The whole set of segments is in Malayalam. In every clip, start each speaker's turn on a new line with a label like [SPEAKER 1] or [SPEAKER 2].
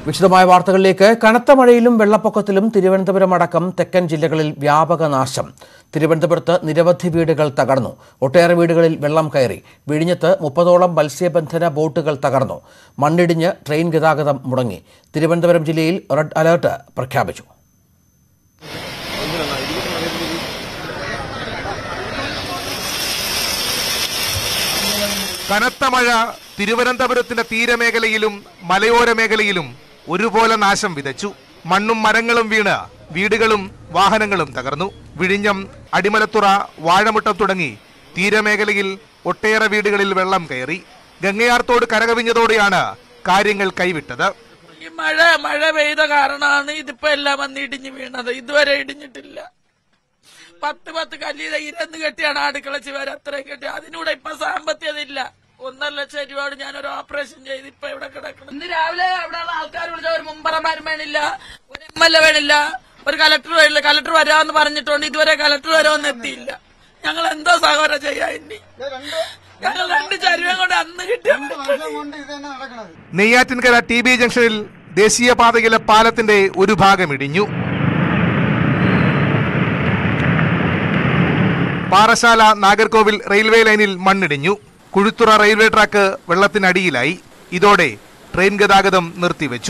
[SPEAKER 1] വിശദമായ വാർത്തകളിലേക്ക് കനത്ത മഴയിലും വെള്ളപ്പൊക്കത്തിലും തിരുവനന്തപുരം അടക്കം തെക്കൻ ജില്ലകളിൽ വ്യാപക നാശം തിരുവനന്തപുരത്ത് നിരവധി വീടുകൾ തകർന്നു ഒട്ടേറെ വീടുകളിൽ വെള്ളം കയറി വിഴിഞ്ഞത്ത് മുപ്പതോളം മത്സ്യബന്ധന ബോട്ടുകൾ തകർന്നു മണ്ണിടിഞ്ഞ് ട്രെയിൻ ഗതാഗതം മുടങ്ങി തിരുവനന്തപുരം ജില്ലയിൽ റെഡ് അലർട്ട് പ്രഖ്യാപിച്ചു
[SPEAKER 2] കനത്ത മഴ തിരുവനന്തപുരത്തിന്റെ തീരമേഖലയിലും മലയോര മേഖലയിലും ഒരുപോലെ നാശം വിതച്ചു മണ്ണും മരങ്ങളും വീണ് വീടുകളും വാഹനങ്ങളും തകർന്നു വിഴിഞ്ഞം അടിമലത്തുറ വാഴമുട്ടം തുടങ്ങി തീരമേഖലയിൽ ഒട്ടേറെ വീടുകളിൽ വെള്ളം കയറി ഗംഗയാർത്തോട് കരകവിഞ്ഞതോടെയാണ് കാര്യങ്ങൾ കൈവിട്ടത്
[SPEAKER 3] ഈ മഴ മഴ പെയ്ത കാരണമാണ് ഇതിപ്പോ എല്ലാം വന്ന് ഇടിഞ്ഞു വീണത് ഇതുവരെ ഇടിഞ്ഞിട്ടില്ല പത്ത് പത്ത് കല്ലിത ഇരന്ന് കെട്ടിയാണ് അടുക്കള ചുവർ അത്രയും കെട്ടി അതിനൂടെ ഇപ്പൊ സാമ്പത്തികതയില്ല ഒന്നര ലക്ഷം രൂപയോട് ഞാൻ ഒരു ഓപ്പറേഷൻ ചെയ്ത് ഇപ്പൊ ഇവിടെ കിടക്കണം ഇന്ന് രാവിലെ അവിടെ ആൾക്കാർ വിളിച്ച ഒരു മുമ്പറമാരും വേണില്ല ഒരു എം എൽ എ വേണില്ല ഒരു കലക്ടർ വേണില്ല കലക്ടർ വരാമെന്ന് പറഞ്ഞിട്ടുണ്ട് ഇതുവരെ കലക്ടർ വരാമെന്ന് എത്തിയില്ല ഞങ്ങൾ എന്തോ സഹോദരം ചെയ്യാൻ ഇനി ഞങ്ങൾ രണ്ട് ചരുവം കൊണ്ട് അന്ന് കിട്ടിയ
[SPEAKER 2] നെയ്യാറ്റിൻകര ടി ബി ജംഗ്ഷനിൽ ദേശീയപാതയിലെ പാലത്തിന്റെ ഒരു ഭാഗം ഇടിഞ്ഞു പാറശാല നാഗർകോവിൽ റെയിൽവേ ലൈനിൽ മണ്ണിടിഞ്ഞു കുഴുത്തുറ റെയിൽവേ ട്രാക്ക് വെള്ളത്തിനടിയിലായി ഇതോടെ ട്രെയിൻ ഗതാഗതം നിർത്തിവെച്ചു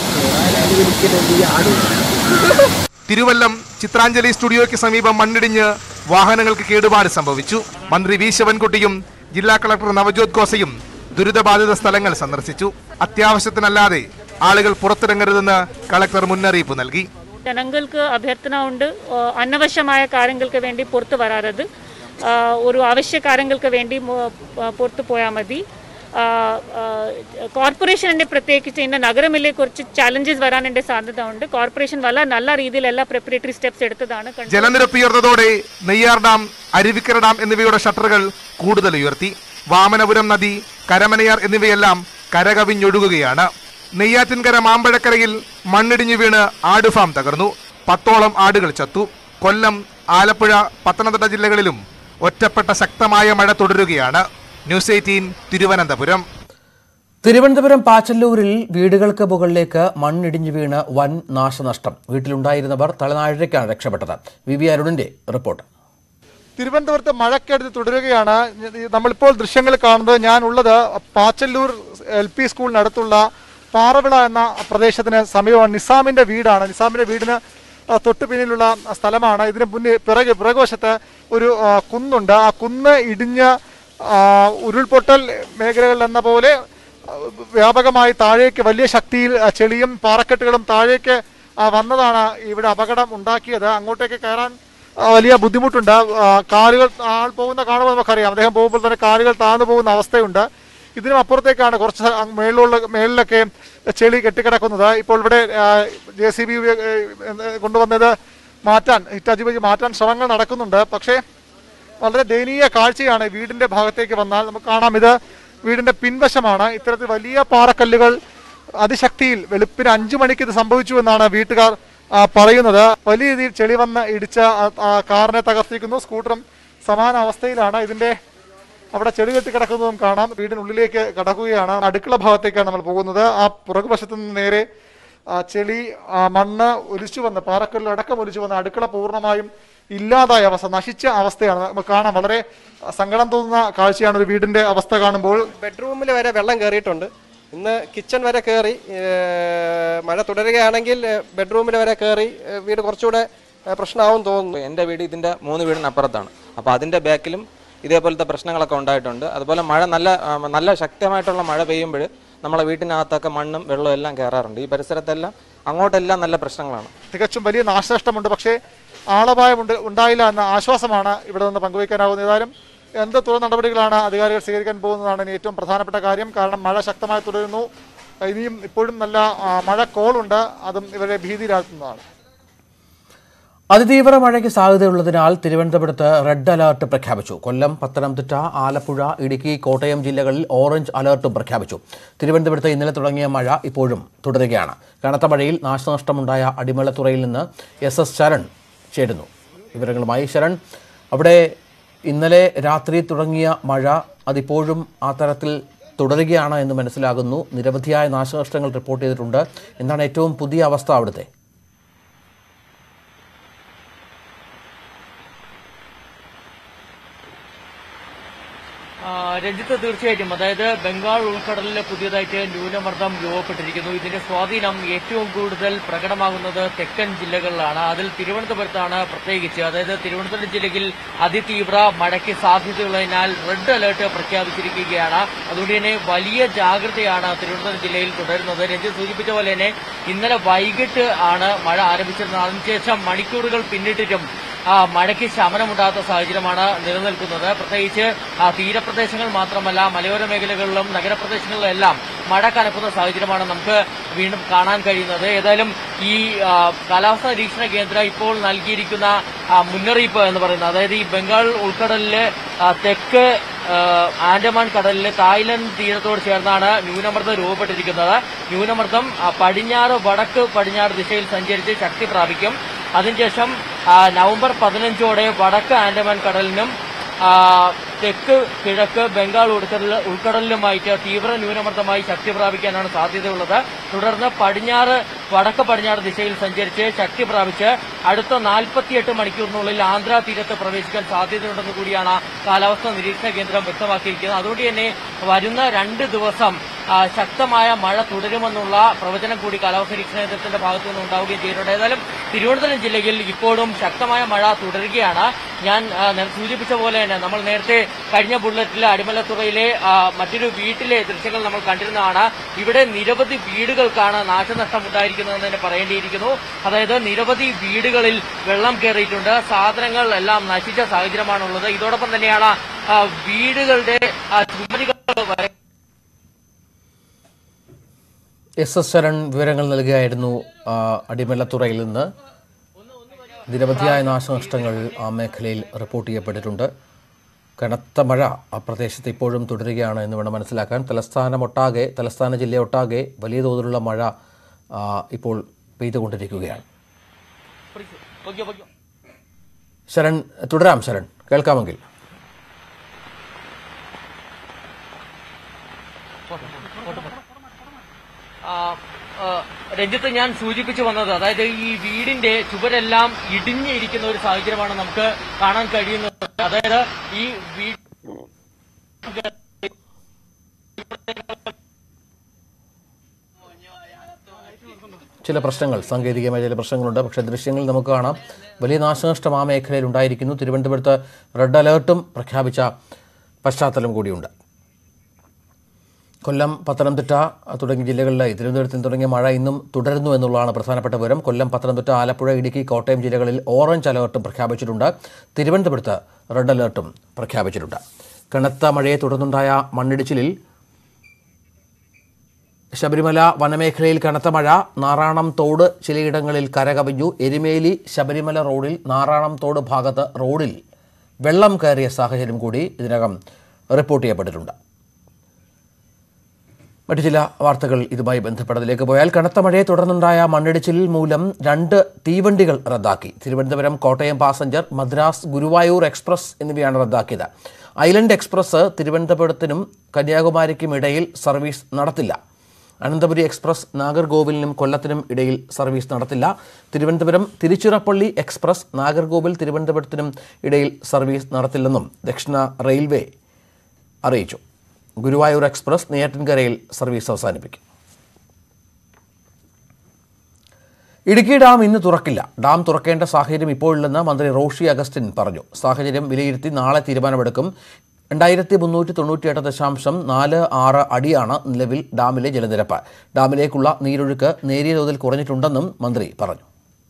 [SPEAKER 2] തിരുവല്ലം ചിത്രാഞ്ജലി സ്റ്റുഡിയോയ്ക്ക് സമീപം മണ്ണിടിഞ്ഞ് വാഹനങ്ങൾക്ക് കേടുപാട് സംഭവിച്ചു മന്ത്രി വി ശിവൻകുട്ടിയും ജില്ലാ കളക്ടർ നവജോത് ഖോസയും ദുരിതബാധിത സ്ഥലങ്ങൾ സന്ദർശിച്ചു അത്യാവശ്യത്തിനല്ലാതെ ആളുകൾ പുറത്തിറങ്ങരുതെന്ന് കളക്ടർ മുന്നറിയിപ്പ് നൽകി
[SPEAKER 4] ജനങ്ങൾക്ക് അഭ്യർത്ഥന ഉണ്ട് ആ, അനവശ്യമായ കാര്യങ്ങൾക്ക് വേണ്ടി പുറത്തു വരാറത് ആ, ഒരു ആവശ്യ കാര്യങ്ങൾക്ക് വേണ്ടി മു- ആ, പുറത്തു പോയാൽ മതി ആ, ആ, കോർപ്പറേഷനിൻ്റെ പ്രത്യേകിച്ച് ഇന്ന നഗരമിലെ കുറച്ച് ചാലഞ്ചസ് വരാനുണ്ട് സാധ്യത ഉണ്ട് കോർപ്പറേഷൻ വളരെ നല്ല രീതിയിൽ എല്ലാ പ്രിപ്പറേറ്ററി സ്റ്റെപ്സ് എടുത്തതാണ് കണ്ടു
[SPEAKER 2] ജലനിരപ്പ് ഉയർന്നതോടെ നെയ്യാർ ഡാം അരുവിക്കര ഡാം എന്നിവയുടെ ഷട്ടറുകൾ കൂടുതൽ ഉയർത്തി വാമനപുരം നദി കരമനയാർ എന്നിവയെല്ലാം കരകവിഞ്ഞൊഴുകുകയാണ് നെയ്യാറ്റിൻകര മാമ്പഴക്കരയിൽ മണ്ണിടിഞ്ഞു വീണ് ആട് ഫാം തകർന്നു പത്തോളം ആടുകൾ ചത്തു കൊല്ലം ആലപ്പുഴ പത്തനംതിട്ട ജില്ലകളിലും ഒറ്റപ്പെട്ട ശക്തമായ മഴ തുടരുകയാണ് ന്യൂസ് എയ്റ്റീൻ തിരുവനന്തപുരം
[SPEAKER 1] തിരുവനന്തപുരം പാച്ചല്ലൂരിൽ വീടുകൾക്ക് മുകളിലേക്ക് മണ്ണിടിഞ്ഞു വീണ് വൻ നാശനഷ്ടം വീട്ടിലുണ്ടായിരുന്നവർ തലനാഴിലേക്കാണ് രക്ഷപ്പെട്ടത് വി വി അരുണിന്റെ റിപ്പോർട്ട്
[SPEAKER 5] തിരുവനന്തപുരത്ത് മഴക്കെടുതി തുടരുകയാണ് നമ്മളിപ്പോൾ ദൃശ്യങ്ങൾ കാണുന്നത് ഞാൻ ഉള്ളത് പാച്ചല്ലൂർ എൽ പി സ്കൂളിനടുത്തുള്ള പാറവിള എന്ന പ്രദേശത്തിന് സമീപമാണ് നിസാമിന്റെ വീടാണ് നിസാമിന്റെ വീടിന് ആ, തൊട്ടു പിന്നിലുള്ള സ്ഥലമാണ് ഇതിന് മുന്നിൽ പിറകെ പിറകുവശത്ത് ഒരു ആ, കുന്നുണ്ട് ആ കുന്ന് ഇടിഞ്ഞ് ആ, ഉരുൾപൊട്ടൽ മേഖലകളിൽ എന്ന പോലെ ആ, വ്യാപകമായി താഴേക്ക് വലിയ ശക്തിയിൽ ആ, ചെളിയും പാറക്കെട്ടുകളും താഴേക്ക് ആ, വന്നതാണ് ഇവിടെ അപകടം ഉണ്ടാക്കിയത് അങ്ങോട്ടേക്ക് കയറാൻ ആ, വലിയ ബുദ്ധിമുട്ടുണ്ട് ആ, കാലുകൾ ആൾ പോകുന്ന കാണുമ്പോൾ നമുക്കറിയാം അദ്ദേഹം പോകുമ്പോൾ തന്നെ കാലുകൾ താഴ്ന്നു പോകുന്ന അവസ്ഥയുണ്ട് ഇതിനും അപ്പുറത്തേക്കാണ് കുറച്ച് അങ്ങ് മേളിലുള്ള മേളിലൊക്കെ ചെളി കെട്ടിക്കിടക്കുന്നത് ഇപ്പോൾ ഇവിടെ ജെ സി ബി കൊണ്ടുവന്നത് മാറ്റാൻ ഹിറ്റാജി വഴി മാറ്റാൻ ശ്രമങ്ങൾ നടക്കുന്നുണ്ട് പക്ഷേ വളരെ ദയനീയ കാഴ്ചയാണ് വീടിന്റെ ഭാഗത്തേക്ക് വന്നാൽ നമുക്ക് കാണാം ഇത് വീടിന്റെ പിൻവശമാണ് ഇത്തരത്തിൽ വലിയ പാറക്കല്ലുകൾ അതിശക്തിയിൽ വെളുപ്പിന് അഞ്ചു മണിക്ക് ഇത് സംഭവിച്ചു എന്നാണ് വീട്ടുകാർ ആ, പറയുന്നത് വലിയ രീതിയിൽ ചെളി വന്ന് ഇടിച്ച ആ, ആ കാറിനെ തകർത്തിരിക്കുന്നു സ്കൂട്ടറും സമാന അവസ്ഥയിലാണ് ഇതിന്റെ അവിടെ ചെളി കെട്ടി കിടക്കുന്നതും കാണാം വീടിനുള്ളിലേക്ക് കടക്കുകയാണ് അടുക്കള ഭാഗത്തേക്കാണ് നമ്മൾ പോകുന്നത് ആ പുറകുവശത്ത് നിന്ന് നേരെ ആ ചെളി ആ മണ്ണ് ഒലിച്ചു വന്ന് പാറക്കല്ല് അടക്കം ഒലിച്ചു വന്ന് അടുക്കള പൂർണ്ണമായും ഇല്ലാതായ അവസ്ഥ നശിച്ച അവസ്ഥയാണ് നമുക്ക് കാണാം വളരെ സങ്കടം തോന്നുന്ന കാഴ്ചയാണ് ഒരു വീടിന്റെ അവസ്ഥ കാണുമ്പോൾ
[SPEAKER 6] ബെഡ്റൂമിൽ വരെ വെള്ളം കയറിയിട്ടുണ്ട് ഇന്ന് കിച്ചൺ വരെ കയറി ഏഹ് മഴ തുടരുകയാണെങ്കിൽ ബെഡ്റൂമിൽ വരെ കയറി ഏഹ് വീട് കുറച്ചുകൂടെ ഏഹ് പ്രശ്നമാവും തോന്നുന്നു
[SPEAKER 7] എൻ്റെ വീട് ഇതിൻ്റെ മൂന്ന് വീടിനപ്പുറത്താണ് അപ്പോൾ അതിൻ്റെ ബാക്കിലും ഇതേപോലത്തെ പ്രശ്നങ്ങളൊക്കെ ഉണ്ടായിട്ടുണ്ട് അതുപോലെ മഴ നല്ല ആ, നല്ല ശക്തമായിട്ടുള്ള മഴ പെയ്യുമ്പോൾ നമ്മളെ വീട്ടിനകത്തൊക്കെ മണ്ണും വെള്ളവും എല്ലാം കയറാറുണ്ട് ഈ പരിസരത്തെല്ലാം അങ്ങോട്ടെല്ലാം നല്ല പ്രശ്നങ്ങളാണ്
[SPEAKER 5] തികച്ചും വലിയ നാശനഷ്ടമുണ്ട് പക്ഷേ ആളപായം ഉണ്ട് ഉണ്ടായില്ല എന്ന ആശ്വാസമാണ് ഇവിടെ നിന്ന് പങ്കുവയ്ക്കാനാവുന്നത് ഏതായാലും എന്ത് തുടർ നടപടികളാണ് അധികാരികൾ സ്വീകരിക്കാൻ പോകുന്നതാണ് ഇനി ഏറ്റവും പ്രധാനപ്പെട്ട കാര്യം കാരണം മഴ ശക്തമായി തുടരുന്നു ഇനിയും ഇപ്പോഴും നല്ല ആ, മഴ കോളുണ്ട് അതും ഇവരെ ഭീതിയിലാഴ്ത്തുന്നതാണ്
[SPEAKER 1] അതിതീവ്ര മഴയ്ക്ക് സാധ്യതയുള്ളതിനാൽ തിരുവനന്തപുരത്ത് റെഡ് അലർട്ട് പ്രഖ്യാപിച്ചു കൊല്ലം പത്തനംതിട്ട ആലപ്പുഴ ഇടുക്കി കോട്ടയം ജില്ലകളിൽ ഓറഞ്ച് അലർട്ടും പ്രഖ്യാപിച്ചു തിരുവനന്തപുരത്ത് ഇന്നലെ തുടങ്ങിയ മഴ ഇപ്പോഴും തുടരുകയാണ് കനത്ത മഴയിൽ നാശനഷ്ടമുണ്ടായ അടിമലത്തുറയിൽ നിന്ന് എസ് എസ് ശരൺ ചേരുന്നു വിവരങ്ങളുമായി ശരൺ അവിടെ ഇന്നലെ രാത്രി തുടങ്ങിയ മഴ അതിപ്പോഴും ആ തരത്തിൽ തുടരുകയാണ് എന്ന് മനസ്സിലാകുന്നു നിരവധിയായ നാശനഷ്ടങ്ങൾ റിപ്പോർട്ട് ചെയ്തിട്ടുണ്ട് എന്താണ് ഏറ്റവും പുതിയ അവസ്ഥ അവിടുത്തെ
[SPEAKER 8] ആ, രഞ്ജിത്ത് തീർച്ചയായിട്ടും അതായത് ബംഗാൾ ഉൾക്കടലിൽ പുതിയതായിട്ട് ന്യൂനമർദ്ദം രൂപപ്പെട്ടിരിക്കുന്നു ഇതിന്റെ സ്വാധീനം ഏറ്റവും കൂടുതൽ പ്രകടമാകുന്നത് തെക്കൻ ജില്ലകളിലാണ് അതിൽ തിരുവനന്തപുരത്താണ് പ്രത്യേകിച്ച് അതായത് തിരുവനന്തപുരം ജില്ലയിൽ അതിതീവ്ര മഴയ്ക്ക് സാധ്യതയുള്ളതിനാൽ റെഡ് അലർട്ട് പ്രഖ്യാപിച്ചിരിക്കുകയാണ് അതുകൊണ്ട് തന്നെ വലിയ ജാഗ്രതയാണ് തിരുവനന്തപുരം ജില്ലയിൽ തുടരുന്നത് രഞ്ജിത്ത് സൂചിപ്പിച്ച പോലെ തന്നെ ഇന്നലെ വൈകിട്ട് ആണ് മഴ ആരംഭിച്ചിരുന്നത് അതിനുശേഷം മണിക്കൂറുകൾ പിന്നിട്ടിട്ടും ആ, മഴയ്ക്ക് ശമനമുണ്ടാകാത്ത സാഹചര്യമാണ് നിലനിൽക്കുന്നത് പ്രത്യേകിച്ച് ആ, തീരപ്രദേശങ്ങൾ മാത്രമല്ല മലയോര മേഖലകളിലും നഗരപ്രദേശങ്ങളിലും എല്ലാം മഴ കനക്കുന്ന സാഹചര്യമാണ് നമുക്ക് വീണ്ടും കാണാൻ കഴിയുന്നത് ഏതായാലും ഈ ആ, കാലാവസ്ഥാ നിരീക്ഷണ കേന്ദ്രം ഇപ്പോൾ നൽകിയിരിക്കുന്ന ആ, മുന്നറിയിപ്പ് എന്ന് പറയുന്നത് അതായത് ഈ ബംഗാൾ ഉൾക്കടലിലെ ആ, തെക്ക് ആ, ആൻഡമാൻ കടലിലെ തായ്ലൻഡ് തീരത്തോട് ചേർന്നാണ് ന്യൂനമർദ്ദം രൂപപ്പെട്ടിരിക്കുന്നത് ന്യൂനമർദ്ദം ആ, പടിഞ്ഞാറ് വടക്ക് പടിഞ്ഞാറ് ദിശയിൽ സഞ്ചരിച്ച് ശക്തി പ്രാപിക്കും അതിനുശേഷം ആ, നവംബർ പതിനഞ്ചോടെ വടക്ക് ആൻഡമാൻ കടലിനും ആ, തെക്ക് കിഴക്ക് ബംഗാൾ ഉൾക്കടൽ ഉൾക്കടലിലുമായിട്ട് തീവ്ര ന്യൂനമർദ്ദമായി ശക്തി പ്രാപിക്കാനാണ് സാധ്യതയുള്ളത് തുടർന്ന് പടിഞ്ഞാറ് വടക്ക് പടിഞ്ഞാറ് ദിശയിൽ സഞ്ചരിച്ച് ശക്തി പ്രാപിച്ച് അടുത്ത നാൽപ്പത്തിയെട്ട് മണിക്കൂറിനുള്ളിൽ ആന്ധ്ര തീരത്ത് പ്രവേശിക്കാൻ സാധ്യതയുണ്ടെന്ന് കൂടിയാണ് കാലാവസ്ഥാ നിരീക്ഷണ കേന്ദ്രം വ്യക്തമാക്കിയിരിക്കുന്നത് അതുകൊണ്ട് തന്നെ വരുന്ന രണ്ട് ദിവസം ആ, ശക്തമായ മഴ തുടരുമെന്നുള്ള പ്രവചനം കൂടി കാലാവസ്ഥാ നിരീക്ഷണ കേന്ദ്രത്തിന്റെ ഭാഗത്തു നിന്ന് ഉണ്ടാവുകയും ചെയ്തിട്ടുണ്ട് ഏതായാലും തിരുവനന്തപുരം ജില്ലയിൽ ഇപ്പോഴും ശക്തമായ മഴ തുടരുകയാണ് ഞാൻ ആ, നേരത്തെ സൂചിപ്പിച്ച പോലെ തന്നെ നമ്മൾ നേരത്തെ കഴിഞ്ഞ ബുള്ളറ്റിലെ അടിമലത്തുറയിലെ ആ, മറ്റൊരു വീട്ടിലെ ദൃശ്യങ്ങൾ നമ്മൾ കണ്ടിരുന്നതാണ് ഇവിടെ നിരവധി വീടുകൾക്കാണ് നാശനഷ്ടം ഉണ്ടായിരിക്കുന്നതെന്ന് തന്നെ പറയേണ്ടിയിരിക്കുന്നു അതായത് നിരവധി വീടുകളിൽ വെള്ളം കയറിയിട്ടുണ്ട് സാധനങ്ങൾ എല്ലാം നശിച്ച സാഹചര്യമാണുള്ളത് ഇതോടൊപ്പം തന്നെയാണ് ആ, വീടുകളുടെ ആ, ചുമരുകൾ വരെ
[SPEAKER 1] എസ് എസ് ശരൺ വിവരങ്ങൾ നൽകുകയായിരുന്നു ആ, അടിമലത്തുറയിൽ നിന്ന് നിരവധിയായ നാശനഷ്ടങ്ങൾ ആ മേഖലയിൽ റിപ്പോർട്ട് ചെയ്യപ്പെട്ടിട്ടുണ്ട് കനത്ത മഴ ആ പ്രദേശത്ത് ഇപ്പോഴും തുടരുകയാണ് എന്ന് വേണം മനസ്സിലാക്കാൻ തലസ്ഥാനമൊട്ടാകെ തലസ്ഥാന ജില്ലയൊട്ടാകെ വലിയ തോതിലുള്ള മഴ ആ, ഇപ്പോൾ പെയ്തുകൊണ്ടിരിക്കുകയാണ്
[SPEAKER 8] പൊയ്ക്കോ, പൊയ്ക്കോ.
[SPEAKER 1] ശരൺ തുടരാം ശരൺ കേൾക്കാമെങ്കിൽ
[SPEAKER 8] ആ, ആ, രഞ്ജിത്ത് ഞാൻ സൂചിപ്പിച്ചു വന്നത് അതായത് ഈ വീടിന്റെ ചുവരെല്ലാം ഇടിഞ്ഞിരിക്കുന്ന ഒരു സാഹചര്യമാണ് നമുക്ക് കാണാൻ കഴിയുന്നത് അതായത് ഈ വീട്
[SPEAKER 1] ചില പ്രശ്നങ്ങൾ സാങ്കേതികമായ ചില പ്രശ്നങ്ങളുണ്ട് പക്ഷേ ദൃശ്യങ്ങളിൽ നമുക്ക് കാണാം വലിയ നാശനഷ്ടം ആ മേഖലയിൽ ഉണ്ടായിരിക്കുന്നു തിരുവനന്തപുരത്ത് റെഡ് അലേർട്ടും പ്രഖ്യാപിച്ച പശ്ചാത്തലം കൂടിയുണ്ട് കൊല്ലം പത്തനംതിട്ട തുടങ്ങിയ ജില്ലകളിലായി തിരുവനന്തപുരത്തിൽ തുടങ്ങിയ മഴ ഇന്നും തുടരുന്നു എന്നുള്ളതാണ് പ്രധാനപ്പെട്ട വിവരം കൊല്ലം പത്തനംതിട്ട ആലപ്പുഴ ഇടുക്കി കോട്ടയം ജില്ലകളിൽ ഓറഞ്ച് അലേർട്ടും പ്രഖ്യാപിച്ചിട്ടുണ്ട് തിരുവനന്തപുരത്ത് റെഡ് അലേർട്ടും പ്രഖ്യാപിച്ചിട്ടുണ്ട് കനത്ത മഴയെ തുടർന്നുണ്ടായ മണ്ണിടിച്ചിലിൽ ശബരിമല വനമേഖലയിൽ കനത്ത മഴ നാറാണം തോട് ചിലയിടങ്ങളിൽ കരകവിഞ്ഞു എരുമേലി ശബരിമല റോഡിൽ നാറാണം തോട് ഭാഗത്ത് റോഡിൽ വെള്ളം കയറിയ സാഹചര്യം കൂടി ഇതിനകം റിപ്പോർട്ട് ചെയ്യപ്പെട്ടിട്ടുണ്ട് മറ്റു ചില വാർത്തകൾ ഇതുമായി ബന്ധപ്പെട്ടതിലേക്ക് പോയാൽ കനത്ത മഴയെ തുടർന്നുണ്ടായ മണ്ണിടിച്ചിൽ മൂലം രണ്ട് തീവണ്ടികൾ റദ്ദാക്കി തിരുവനന്തപുരം കോട്ടയം പാസഞ്ചർ മദ്രാസ് ഗുരുവായൂർ എക്സ്പ്രസ് എന്നിവയാണ് റദ്ദാക്കിയത് ഐലൻഡ് എക്സ്പ്രസ് തിരുവനന്തപുരത്തിനും കന്യാകുമാരിക്കും ഇടയിൽ സർവീസ് നടത്തില്ല അനന്തപുരി എക്സ്പ്രസ് നാഗർകോവിലിനും കൊല്ലത്തിനും ഇടയിൽ സർവീസ് നടത്തില്ല തിരുവനന്തപുരം തിരുച്ചിറപ്പള്ളി എക്സ്പ്രസ് നാഗർകോവിൽ തിരുവനന്തപുരത്തിനും ഇടയിൽ സർവീസ് നടത്തില്ലെന്നും ദക്ഷിണ റെയിൽവേ അറിയിച്ചു ഗുരുവായൂർ എക്സ്പ്രസ് നെയ്യാറ്റിൻകരയിൽ സർവീസ് അവസാനിപ്പിക്കും ഇടുക്കി ഡാം ഇന്ന് തുറക്കില്ല ഡാം തുറക്കേണ്ട സാഹചര്യം ഇപ്പോഴില്ലെന്ന് മന്ത്രി റോഷി അഗസ്റ്റിൻ പറഞ്ഞു സാഹചര്യം വിലയിരുത്തി നാളെ തീരുമാനമെടുക്കും രണ്ടായിരത്തി മുന്നൂറ്റി തൊണ്ണൂറ്റിയെട്ട് ദശാംശം നാല് ആറ് അടിയാണ് നിലവിൽ ഡാമിലെ ജലനിരപ്പ് ഡാമിലേക്കുള്ള നീരൊഴുക്ക് നേരിയ തോതിൽ കുറഞ്ഞിട്ടുണ്ടെന്നും മന്ത്രി പറഞ്ഞു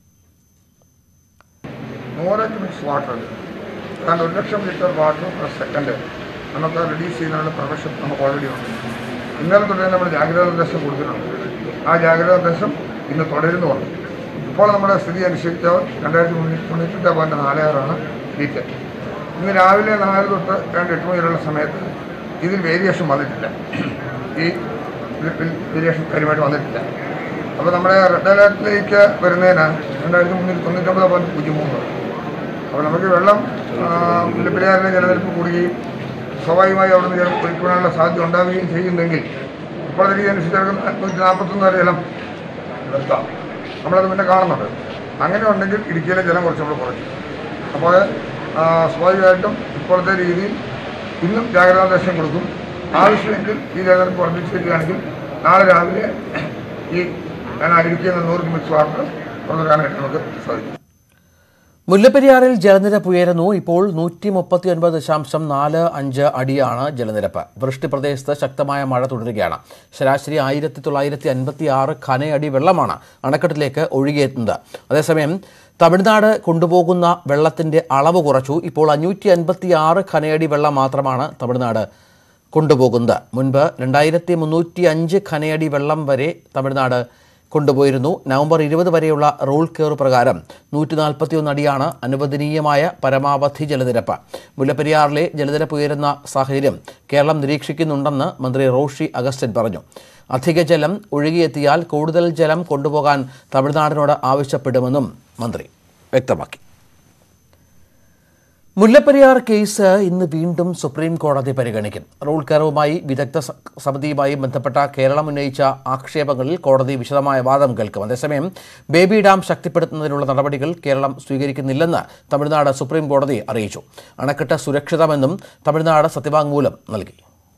[SPEAKER 9] നൂറ് ക്യൂബിക്സ് വാട്ടർ കാരണം ഒരു ലക്ഷം ലിറ്റർ വാട്ടർ പെർ സെക്കൻഡ് നമുക്ക് റിലീസ് ചെയ്യുന്നതിനുള്ള പ്രൊഫഷൻ നമുക്ക് ഓൾറെഡി ഉണ്ട് ഇന്നലെ തുടങ്ങി നമ്മൾ ജാഗ്രതാ നിർദ്ദേശം കൊടുത്തിട്ടുണ്ട് ആ ജാഗ്രതാ നിർദ്ദേശം ഇന്ന് തുടരുന്നുണ്ട് ഇപ്പോൾ നമ്മുടെ സ്ഥിതി അനുസരിച്ച് രണ്ടായിരത്തി മുന്നൂറ്റി തൊണ്ണൂറ്റെട്ട് പോയിൻറ്റ് നാല് ആറാണ് ലീറ്റർ ഇന്ന് രാവിലെ നാല് തൊട്ട് രണ്ട് എട്ട് മണി വരെയുള്ള സമയത്ത് ഇതിൽ വേരിയേഷൻ വന്നിട്ടില്ല ഈ വേരിയേഷൻ കാര്യമായിട്ട് വന്നിട്ടില്ല അപ്പോൾ നമ്മുടെ റെഡ് അലേർട്ടിലേക്ക് വരുന്നതിന് രണ്ടായിരത്തി മുന്നൂറ്റി തൊണ്ണൂറ്റൊമ്പത് പോയിൻറ്റ് പൂജ്യം മൂന്ന് അപ്പോൾ നമുക്ക് വെള്ളം മുല്ലപ്പെരിയാറിലെ ജലനിരപ്പ് കൂടുകയും സ്വാഭാവികമായി അവിടെ നിന്ന് ജലം ഒഴുക്കുവാനുള്ള സാധ്യത ഉണ്ടാവുകയും ചെയ്യുന്നെങ്കിൽ ഇപ്പോഴത്തെ രീതി അനുസരിച്ച് നൂറ്റി നാൽപ്പത്തൊന്ന് വരെ ജലം നിർത്താം നമ്മളത് പിന്നെ കാണുന്നുണ്ട് അങ്ങനെ ഉണ്ടെങ്കിൽ ഇടുക്കിയിലെ ജലം കുറച്ച് നമ്മൾ കുറയ്ക്കും അപ്പോൾ ആ, സ്വാഭാവികമായിട്ടും ഇപ്പോഴത്തെ രീതിയിൽ ഇന്നും ജാഗ്രതാ നിർദ്ദേശം കൊടുക്കും ആവശ്യമെങ്കിൽ ഈ ജലനിരപ്പ് വർദ്ധിച്ചിരിക്കുകയാണെങ്കിൽ നാളെ രാവിലെ ഈ ഞാൻ ഇടുക്കിയിൽ നിന്ന് നൂറ് മിക്സ് വാട്ടർ പുറത്തുവിടാനായിട്ട് നമുക്ക് സാധിക്കും
[SPEAKER 1] മുല്ലപ്പെരിയാറിൽ ജലനിരപ്പ് ഉയരുന്നു ഇപ്പോൾ നൂറ്റി മുപ്പത്തി ഒൻപത് ദശാംശം നാല് അഞ്ച് അടിയാണ് ജലനിരപ്പ് വൃഷ്ടി പ്രദേശത്ത് ശക്തമായ മഴ തുടരുകയാണ് ശരാശരി ആയിരത്തി തൊള്ളായിരത്തി അൻപത്തി ആറ് ഖനയടി വെള്ളമാണ് അണക്കെട്ടിലേക്ക് ഒഴുകിയെത്തുന്നത് അതേസമയം തമിഴ്നാട് കൊണ്ടുപോകുന്ന വെള്ളത്തിന്റെ അളവ് കുറച്ചു ഇപ്പോൾ അഞ്ഞൂറ്റി അൻപത്തി ആറ് ഖനയടി വെള്ളം മാത്രമാണ് തമിഴ്നാട് കൊണ്ടുപോകുന്നത് മുൻപ് രണ്ടായിരത്തി മുന്നൂറ്റി അഞ്ച് ഖനയടി വെള്ളം വരെ തമിഴ്നാട് കൊണ്ടുപോയിരുന്നു നവംബർ ഇരുപത് വരെയുള്ള റൂൾ കെയർ പ്രകാരം നൂറ്റി നാൽപ്പത്തിയൊന്ന് അടിയാണ് അനുവദനീയമായ പരമാവധി ജലനിരപ്പ് മുല്ലപ്പെരിയാറിലെ ജലനിരപ്പ് ഉയരുന്ന സാഹചര്യം കേരളം നിരീക്ഷിക്കുന്നുണ്ടെന്ന് മന്ത്രി റോഷി അഗസ്റ്റിൻ പറഞ്ഞു അധിക ജലം ഒഴുകിയെത്തിയാൽ കൂടുതൽ ജലം കൊണ്ടുപോകാൻ തമിഴ്നാടിനോട് ആവശ്യപ്പെടുമെന്നും മന്ത്രി വ്യക്തമാക്കി മുല്ലപ്പെരിയാർ കേസ് ഇന്ന് വീണ്ടും സുപ്രീം കോടതി പരിഗണിക്കും റൂൾ കർവുമായി വിദഗ്ധ സ- സമിതിയുമായി ബന്ധപ്പെട്ട കേരളം ഉന്നയിച്ച ആക്ഷേപങ്ങളിൽ കോടതി വിശദമായ വാദം കേൾക്കും അതേസമയം ബേബി ഡാം ശക്തിപ്പെടുത്തുന്നതിനുള്ള നടപടികൾ കേരളം സ്വീകരിക്കുന്നില്ലെന്ന് തമിഴ്നാട് സുപ്രീം കോടതി അറിയിച്ചു അണക്കെട്ട് സുരക്ഷിതമെന്നും തമിഴ്നാട് സത്യവാങ്മൂലം നൽകി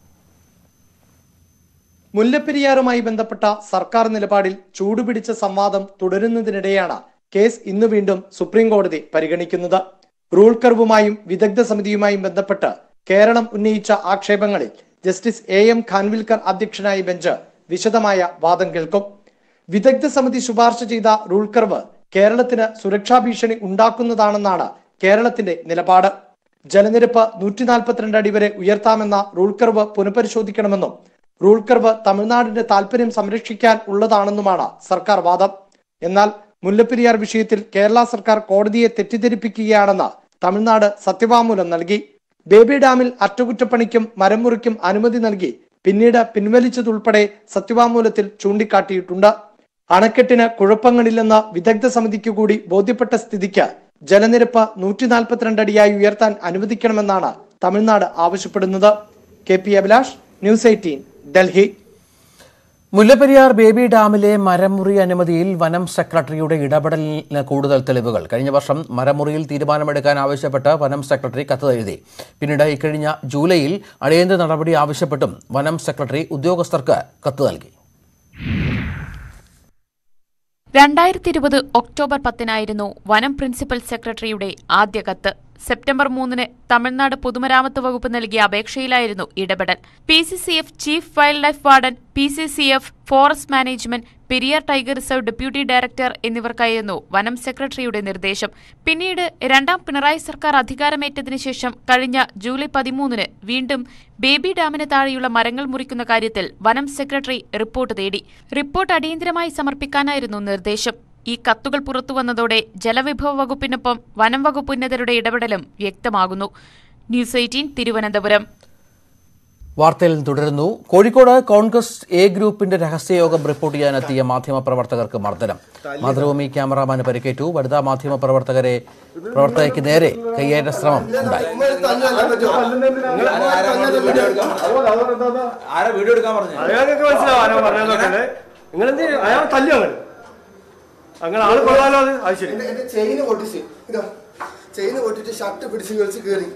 [SPEAKER 10] മുല്ലപ്പെരിയാറുമായി ബന്ധപ്പെട്ട സർക്കാർ നിലപാടിൽ ചൂടുപിടിച്ച സംവാദം തുടരുന്നതിനിടെയാണ് കേസ് ഇന്ന് വീണ്ടും സുപ്രീം കോടതി പരിഗണിക്കുന്നത് റൂൾ കർവുമായും വിദഗ്ധ സമിതിയുമായും ബന്ധപ്പെട്ട് കേരളം ഉന്നയിച്ച ആക്ഷേപങ്ങളിൽ ജസ്റ്റിസ് എ എം ഖാൻവിൽക്കർ അധ്യക്ഷനായ ബെഞ്ച് വിശദമായ വാദം കേൾക്കും വിദഗ്ധ സമിതി ശുപാർശ ചെയ്ത റൂൾ കർവ് കേരളത്തിന് സുരക്ഷാ ഭീഷണി ഉണ്ടാക്കുന്നതാണെന്നാണ് കേരളത്തിന്റെ നിലപാട് ജലനിരപ്പ് നൂറ്റി നാൽപ്പത്തിരണ്ട് അടി വരെ ഉയർത്താമെന്ന റൂൾ കർവ് പുനഃപരിശോധിക്കണമെന്നും റൂൾ കർവ് തമിഴ്നാടിന്റെ താൽപര്യം സംരക്ഷിക്കാൻ ഉള്ളതാണെന്നുമാണ് സർക്കാർ വാദം എന്നാൽ മുല്ലപ്പെരിയാർ വിഷയത്തിൽ കേരള സർക്കാർ കോടതിയെ തെറ്റിദ്ധരിപ്പിക്കുകയാണെന്ന് തമിഴ്നാട് സത്യവാങ്മൂലം നൽകി ബേബി ഡാമിൽ അറ്റകുറ്റപ്പണിക്കും മരം മുറിക്കും അനുമതി നൽകി പിന്നീട് പിൻവലിച്ചതുൾപ്പെടെ സത്യവാങ്മൂലത്തിൽ ചൂണ്ടിക്കാട്ടിയിട്ടുണ്ട് അണക്കെട്ടിന് കുഴപ്പങ്ങളില്ലെന്ന് വിദഗ്ധ സമിതിക്ക് കൂടി ബോധ്യപ്പെട്ട സ്ഥിതിക്ക് ജലനിരപ്പ് നൂറ്റി നാൽപ്പത്തിരണ്ട് അടിയായി ഉയർത്താൻ അനുവദിക്കണമെന്നാണ് തമിഴ്നാട് ആവശ്യപ്പെടുന്നത് K P Abhilash news eighteen Delhi
[SPEAKER 1] Mullaperiyar baby ഡാമിലെ മരമുറി അനുമതിയിൽ വനം സെക്രട്ടറിയുടെ ഇടപെടലിന് കൂടുതൽ തെളിവുകൾ കഴിഞ്ഞ വർഷം മരമുറിയിൽ തീരുമാനമെടുക്കാൻ ആവശ്യപ്പെട്ട് വനം സെക്രട്ടറി കത്ത് എഴുതി പിന്നീട് ഇക്കഴിഞ്ഞ ജൂലൈയിൽ അടിയന്തര നടപടി ആവശ്യപ്പെട്ടും വനം സെക്രട്ടറി ഉദ്യോഗസ്ഥർക്ക് കത്ത് നൽകി
[SPEAKER 11] രണ്ടായിരത്തി ഇരുപത് ഒക്ടോബർ പത്തിനായിരുന്നു വനം പ്രിൻസിപ്പൽ സെക്രട്ടറിയുടെ ആദ്യ കത്ത് സെപ്റ്റംബർ മൂന്നിന് തമിഴ്നാട് പൊതുമരാമത്ത് വകുപ്പ് നൽകിയ അപേക്ഷയിലായിരുന്നു ഇടപെടൽ P C C F chief wild life warden P C C F forest management Periyar tiger reserve deputy director എന്നിവർക്കായിരുന്നു വനം സെക്രട്ടറിയുടെ നിർദ്ദേശം പിന്നീട് രണ്ടാം പിണറായി സർക്കാർ അധികാരമേറ്റതിനു ശേഷം കഴിഞ്ഞ ജൂലൈ പതിമൂന്നിന് വീണ്ടും ബേബി ഡാമിന് താഴെയുള്ള മരങ്ങൾ മുറിക്കുന്ന കാര്യത്തിൽ വനം സെക്രട്ടറി റിപ്പോർട്ട് തേടി റിപ്പോർട്ട് അടിയന്തരമായി സമർപ്പിക്കാനായിരുന്നു നിർദ്ദേശം ഈ കത്തുകൾ പുറത്തുവന്നതോടെ ജലവിഭവ വകുപ്പിനൊപ്പം വനം വകുപ്പ് ഉന്നതരുടെ ഇടപെടലും വ്യക്തമാകുന്നു ന്യൂസ് എയ്റ്റീൻ തിരുവനന്തപുരം
[SPEAKER 1] വാർത്തയിൽ തുടരുന്നു കോഴിക്കോട് കോൺഗ്രസ് എ ഗ്രൂപ്പിന്റെ രഹസ്യയോഗം റിപ്പോർട്ട് ചെയ്യാനെത്തിയ മാധ്യമപ്രവർത്തകർക്ക് മർദ്ദനം മാതൃഭൂമി ക്യാമറാമാന് പരിക്കേറ്റു വനിതാ മാധ്യമപ്രവർത്തകരെ പ്രവർത്തകയ്ക്ക് നേരെ കയ്യേറ്റ ശ്രമം ഉണ്ടായി
[SPEAKER 12] ആരാ വീഡിയോ എടുക്കാൻ പറഞ്ഞു
[SPEAKER 13] അയാൾക്ക് മനസ്സിലാവും ആരോ പറഞ്ഞതൊക്കെ നിങ്ങൾ എന്ത് അയാൾ തല്ലു അങ്ങനെ അങ്ങനെ ആള് കൊള്ളാലോ അത് അത് ശരി
[SPEAKER 14] ചെയിന് പൊട്ടിച്ച് ഇതാ ചെയിന് പൊട്ടിച്ച് ഷർട്ട് പിടിച്ച് വലിച്ച് കയറി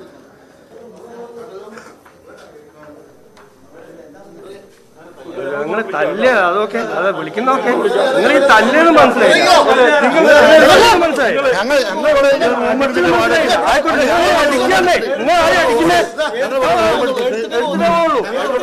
[SPEAKER 13] അങ്ങനെ തല്ല് അതൊക്കെ അത് വിളിക്കുന്നൊക്കെ നിങ്ങൾ ഈ തല്ലിന് മനസ്സിലായി നിങ്ങൾ മനസ്സിലായി ഞങ്ങൾ ആയിക്കോട്ടെ നിങ്ങൾ അടിക്കണ്ടേ നിങ്ങൾ ആരെ അടിക്കുന്നേ എടുത്തിട്ടേ ഉള്ളൂ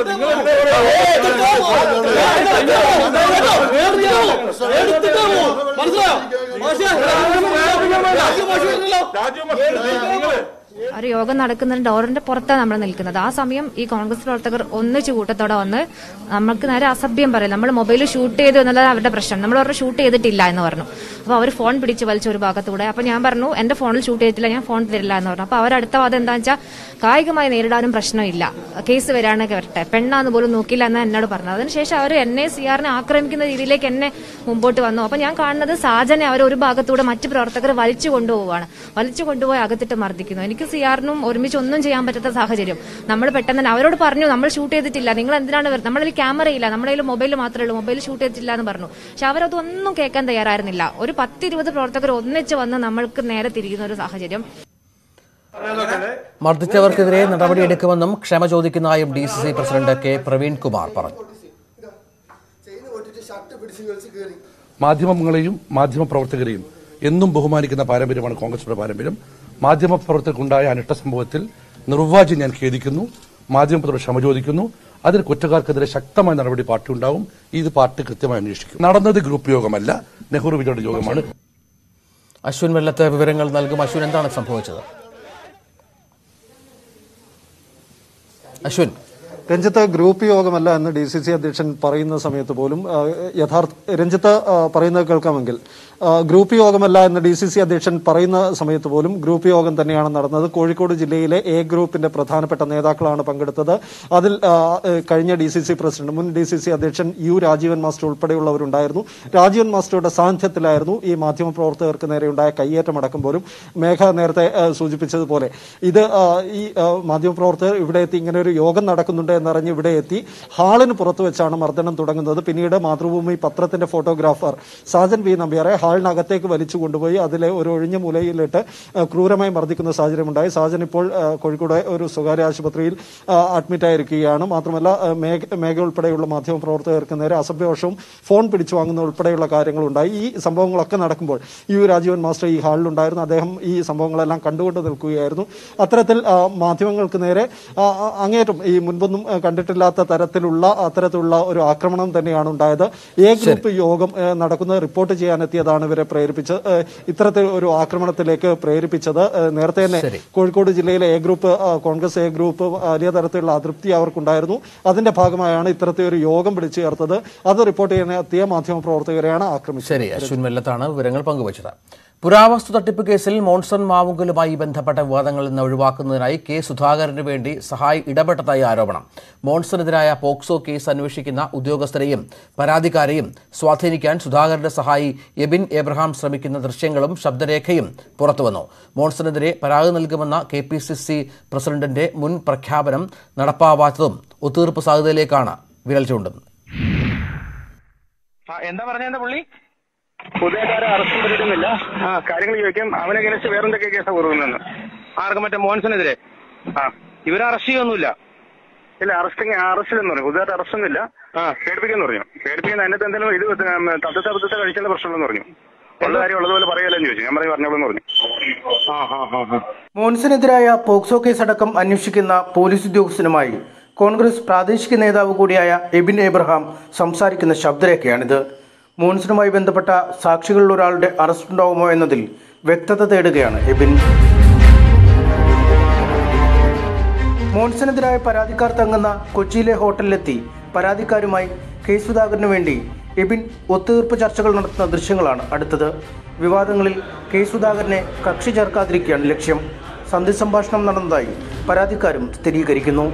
[SPEAKER 15] ഒരു യോഗം നടക്കുന്ന ഡോറിന്റെ പുറത്താണ് നമ്മൾ നിൽക്കുന്നത് ആ സമയം ഈ കോൺഗ്രസ് പ്രവർത്തകർ ഒന്നിച്ച് കൂട്ടത്തോടെ വന്ന് നമുക്ക് നേരെ അസഭ്യം പറയും നമ്മൾ മൊബൈൽ ഷൂട്ട് ചെയ്തു എന്നുള്ളത് അവരുടെ പ്രശ്നം നമ്മൾ അവരുടെ ഷൂട്ട് ചെയ്തിട്ടില്ല എന്ന് പറഞ്ഞു അപ്പോൾ അവർ ഫോൺ പിടിച്ച് വലിച്ച ഒരു ഭാഗത്തൂടെ അപ്പോൾ ഞാൻ പറഞ്ഞു എന്റെ ഫോണിൽ ഷൂട്ട് ചെയ്തിട്ടില്ല ഞാൻ ഫോൺ തരില്ല എന്ന് പറഞ്ഞു അപ്പോൾ അവരടുത്ത വാദം എന്താണെന്ന് വെച്ചാൽ കായികമായി നേരിടാനും പ്രശ്നമില്ല കേസ് വരാനൊക്കെ വരട്ടെ പെണ്ണാന്ന് പോലും നോക്കില്ല എന്നാണ് എന്നോട് പറഞ്ഞത് അതിനുശേഷം അവർ എന്നെ സി ആറിനെ ആക്രമിക്കുന്ന രീതിയിലേക്ക് എന്നെ മുമ്പോട്ട് വന്നു അപ്പോൾ ഞാൻ കാണുന്നത് സാജനെ അവർ ഒരു ഭാഗത്തൂടെ മറ്റു പ്രവർത്തകർ വലിച്ചു കൊണ്ടുപോവാണ് വലിച്ചു കൊണ്ടുപോയി അകത്തിട്ട് മർദ്ദിക്കുന്നു എനിക്ക് സി ആറിനും ഒരുമിച്ച് ഒന്നും ചെയ്യാൻ പറ്റാത്ത സാഹചര്യം നമ്മൾ പെട്ടെന്ന് തന്നെ അവരോട് പറഞ്ഞു നമ്മൾ ഷൂട്ട് ചെയ്തിട്ടില്ല നിങ്ങൾ എന്തിനാണ് വരുന്നത് നമ്മളതിൽ ക്യാമറ ഇല്ല നമ്മുടെ കയ്യിൽ മൊബൈൽ മാത്രമേ ഉള്ളൂ മൊബൈൽ ഷൂട്ട് ചെയ്തിട്ടില്ല എന്ന് പറഞ്ഞു പക്ഷെ അവരതൊന്നും കേൾക്കാൻ തയ്യാറായിരുന്നില്ല ഒരു പത്തിരുപത് പ്രവർത്തകർ ഒന്നിച്ച് വന്ന് നമ്മൾക്ക് നേരെ തിരിക്കുന്ന ഒരു സാഹചര്യം
[SPEAKER 1] മർദ്ദിച്ചവർക്കെതിരെ നടപടിയെടുക്കുമെന്നും ക്ഷമ ചോദിക്കുന്നതായും D C C president K Praveen Kumar പറഞ്ഞു
[SPEAKER 14] ചെയിൻ പൊട്ടിട്ട് ഷർട്ട് പിടിച്ച് വലിച്ച് കയറി
[SPEAKER 12] മാധ്യമങ്ങളെയും മാധ്യമപ്രവർത്തകരെയും എന്നും ബഹുമാനിക്കുന്ന പാരമ്പര്യമാണ് കോൺഗ്രസിന്റെ പാരമ്പര്യം മാധ്യമപ്രവർത്തകർക്കുണ്ടായ അനിഷ്ട സംഭവത്തിൽ നിർവാജ്യം ഞാൻ ഖേദിക്കുന്നു മാധ്യമപ്രവർത്തകർ ക്ഷമ ചോദിക്കുന്നു അതിന് കുറ്റക്കാർക്കെതിരെ ശക്തമായ നടപടി പാർട്ടി ഉണ്ടാവും ഇത് പാർട്ടി കൃത്യമായി അന്വേഷിക്കും നടന്നത് ഗ്രൂപ്പ് യോഗമല്ല നെഹ്റു വിജയുടെ യോഗമാണ്
[SPEAKER 1] അശ്വിൻ വെള്ളത്ത് വിവരങ്ങൾ നൽകും അശ്വിൻ എന്താണ് സംഭവിച്ചത് അശ്വിൻ
[SPEAKER 16] രഞ്ജിത്ത് ഗ്രൂപ്പ് യോഗമല്ല എന്ന് ഡി സി സി അധ്യക്ഷൻ പറയുന്ന സമയത്ത് പോലും ആ, യഥാർത്ഥ രഞ്ജിത്ത് ആ, പറയുന്നത് കേൾക്കാമെങ്കിൽ ആ, ഗ്രൂപ്പ് യോഗമല്ല എന്ന് ഡി സി സി അധ്യക്ഷൻ പറയുന്ന സമയത്ത് പോലും ഗ്രൂപ്പ് യോഗം തന്നെയാണ് നടന്നത് കോഴിക്കോട് ജില്ലയിലെ എ ഗ്രൂപ്പിന്റെ പ്രധാനപ്പെട്ട നേതാക്കളാണ് പങ്കെടുത്തത് അതിൽ ആ, ഏ, കഴിഞ്ഞ ഡി സി സി പ്രസിഡന്റ് മുൻ ഡി സി സി അധ്യക്ഷൻ യു രാജീവൻ മാസ്റ്റർ ഉൾപ്പെടെയുള്ളവരുണ്ടായിരുന്നു രാജീവൻ മാസ്റ്ററുടെ സാന്നിധ്യത്തിലായിരുന്നു ഈ മാധ്യമപ്രവർത്തകർക്ക് നേരെയുണ്ടായ കയ്യേറ്റമടക്കം പോലും മേഘ നേരത്തെ ആ, സൂചിപ്പിച്ചതുപോലെ ഇത് ആ, ഈ ആ, മാധ്യമപ്രവർത്തകർ ഇവിടെ എത്തി ഇങ്ങനെ ഒരു യോഗം നടക്കുന്നുണ്ട് എന്നറിഞ്ഞ് ഇവിടെ എത്തി ഹാളിന് പുറത്തു വെച്ചാണ് മർദ്ദനം തുടങ്ങുന്നത് പിന്നീട് മാതൃഭൂമി പത്രത്തിന്റെ ഫോട്ടോഗ്രാഫർ സാജൻ വി നമ്പ്യാറെ ഹാളിനകത്തേക്ക് വലിച്ചു കൊണ്ടുപോയി അതിലെ ഒരു ഒഴിഞ്ഞ മൂലയിലിട്ട് ആ, ക്രൂരമായി മർദ്ദിക്കുന്ന സാഹചര്യമുണ്ടായി സാജൻ ഇപ്പോൾ ആ, കോഴിക്കോട് ഒരു സ്വകാര്യ ആശുപത്രിയിൽ അഡ്മിറ്റ് ആയിരിക്കുകയാണ് മാത്രമല്ല ആ, മേഘ മേഘ ഉൾപ്പെടെയുള്ള മാധ്യമപ്രവർത്തകർക്ക് നേരെ അസഭ്യവശവും ഫോൺ പിടിച്ചു വാങ്ങുന്ന ഉൾപ്പെടെയുള്ള കാര്യങ്ങളുണ്ടായി ഈ സംഭവങ്ങളൊക്കെ നടക്കുമ്പോൾ യു രാജീവൻ മാസ്റ്റർ ഈ ഹാളിലുണ്ടായിരുന്നു അദ്ദേഹം ഈ സംഭവങ്ങളെല്ലാം കണ്ടുകൊണ്ട് നിൽക്കുകയായിരുന്നു അത്തരത്തിൽ ആ, മാധ്യമങ്ങൾക്ക് നേരെ ആ, ആ, അങ്ങേറ്റം ഈ മുൻപൊന്നും ആ, കണ്ടിട്ടില്ലാത്ത തരത്തിലുള്ള അത്തരത്തിലുള്ള ഒരു ആക്രമണം തന്നെയാണ് ഉണ്ടായത് എ ഗ്രൂപ്പ് യോഗം ആ, നടക്കുന്നത് റിപ്പോർട്ട് ചെയ്യാനെത്തിയതാണ് ഇവരെ പ്രേരിപ്പിച്ചത് ആ, ഇത്തരത്തിൽ ഒരു ആക്രമണത്തിലേക്ക് പ്രേരിപ്പിച്ചത് ആ, നേരത്തെ തന്നെ കോഴിക്കോട് ജില്ലയിലെ എ ഗ്രൂപ്പ് ആ, കോൺഗ്രസ് എ ഗ്രൂപ്പ് വലിയ തരത്തിലുള്ള അതൃപ്തി അവർക്കുണ്ടായിരുന്നു അതിന്റെ ഭാഗമായാണ് ഇത്തരത്തിൽ ഒരു യോഗം വിളിച്ചു ചേർത്തത് അത് റിപ്പോർട്ട് ചെയ്യാനെത്തിയ മാധ്യമ പ്രവർത്തകരെയാണ് ആക്രമിച്ചത്
[SPEAKER 1] ശരി അശ്വിൻ വെല്ലത്താണ് വിവരങ്ങൾ പങ്കുവച്ചത് പുരാവസ്തു തട്ടിപ്പ് കേസിൽ മോൺസൺ മാവുങ്കലുമായി ബന്ധപ്പെട്ട വിവാദങ്ങളിൽ നിന്ന് ഒഴിവാക്കുന്നതിനായി കെ സുധാകരന് വേണ്ടി സഹായി ഇടപെട്ടതായി ആരോപണം മോൺസണെതിരായ പോക്സോ കേസ് അന്വേഷിക്കുന്ന ഉദ്യോഗസ്ഥരെയും പരാതിക്കാരെയും സ്വാധീനിക്കാൻ സുധാകരന്റെ സഹായി എബിൻ എബ്രഹാം ശ്രമിക്കുന്ന ദൃശ്യങ്ങളും ശബ്ദരേഖയും പുറത്തുവന്നു മോൺസണെതിരെ പരാതി നൽകുമെന്ന കെ പി സി സി പ്രസിഡന്റിന്റെ മുൻ പ്രഖ്യാപനം നടപ്പാവാത്തതും ഒത്തുതീർപ്പ് സാധ്യതയിലേക്കാണ് വിരൽ ചൂണ്ടുന്നത്
[SPEAKER 17] എന്താ പറഞ്ഞ പുള്ളി പുതിയക്കാരെ അറസ്റ്റ് ചെയ്തിരുന്നില്ല ആ കാര്യങ്ങൾ ചോദിക്കാം അവനെ അഗേൻസ്റ്റ് വേറെന്തൊക്കെ കേസാ കൊടുക്കുന്നെന്ന് ആർക്കും മറ്റേ മോഹൻസനെതിരെ ആ ഇവരെ അറസ്റ്റ് ചെയ്യൊന്നുമില്ല ഇല്ല അറസ്റ്റിങ് അറസ്റ്റില്ലെന്ന് പറഞ്ഞു പുതിയതായിട്ട് അറസ്റ്റ് ഒന്നുമില്ല ആ പേടിപ്പിക്കാന്ന് പറഞ്ഞു പേടിപ്പിക്കുന്ന അതിനകത്ത് എന്തെങ്കിലും ഇത് തത്തത്തെ പത്തത്തെ കഴിച്ചുള്ള പ്രശ്നമുള്ളെന്ന് പറഞ്ഞു ഉള്ള കാര്യം ഉള്ളതുപോലെ പറയലെന്ന് ചോദിച്ചു ഞാൻ പറഞ്ഞു പറഞ്ഞോളെന്ന് പറഞ്ഞു ആ ആ ആ ആ
[SPEAKER 18] മോൻസിനെതിരായ പോക്സോ കേസടക്കം അന്വേഷിക്കുന്ന പോലീസ് ഉദ്യോഗസ്ഥനുമായി കോൺഗ്രസ് പ്രാദേശിക നേതാവ് കൂടിയായ എബിൻ എബ്രഹാം സംസാരിക്കുന്ന ശബ്ദരേഖയാണിത് മോൻസിനുമായി ബന്ധപ്പെട്ട സാക്ഷികളിൽ ഒരാളുടെ അറസ്റ്റ് ഉണ്ടാവുമോ എന്നതിൽ വ്യക്തത തേടുകയാണ് എബിൻ മോൻസിനെതിരായ പരാതിക്കാർ തങ്ങുന്ന കൊച്ചിയിലെ ഹോട്ടലിലെത്തി പരാതിക്കാരുമായി കെ സുധാകരന് വേണ്ടി എബിൻ ഒത്തുതീർപ്പ് ചർച്ചകൾ നടത്തുന്ന ദൃശ്യങ്ങളാണ് അടുത്തത് വിവാദങ്ങളിൽ കെ സുധാകരനെ കക്ഷി ചേർക്കാതിരിക്കുകയാണ് ലക്ഷ്യം സന്ധി സംഭാഷണം നടന്നതായി പരാതിക്കാരും സ്ഥിരീകരിക്കുന്നു